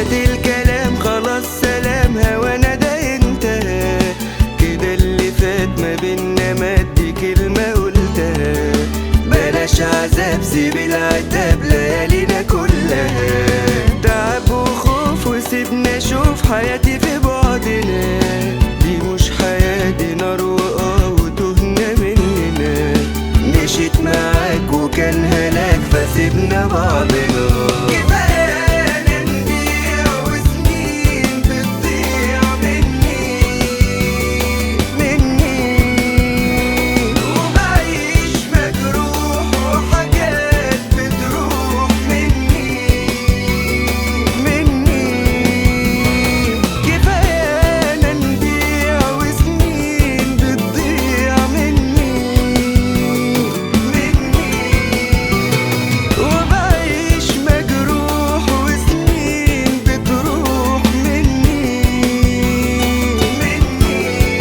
مات الكلام خلاص سلام هوانا ده انتهى كده اللي فات ما بينا مات دي كلمة قلتها بلاش عذاب سيب العتاب ليالينا كلها تعب وخوف وسيبنا اشوف حياتي في بعدنا دي مش حياة دي نار وآه وتهنا مننا مشيت معاك وكان هلاك فسيبنا بعضنا كفاية نبيع وسنين بتضيع مني مني وبعيش مجروح وحاجات بتروح مني مني كفاية أنا نبيع وسنين بتضيع مني مني وبعيش مجروح وسنين بتروح مني مني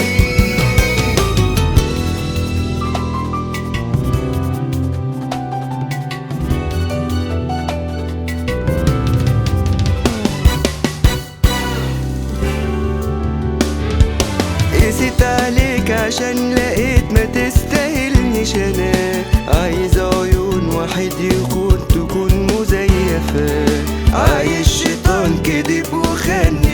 قست عليك عشان لقيت ما تستاهلنيش انا عايز عيون واحد يكون تكون مزيفة عايش شيطان كدب وخان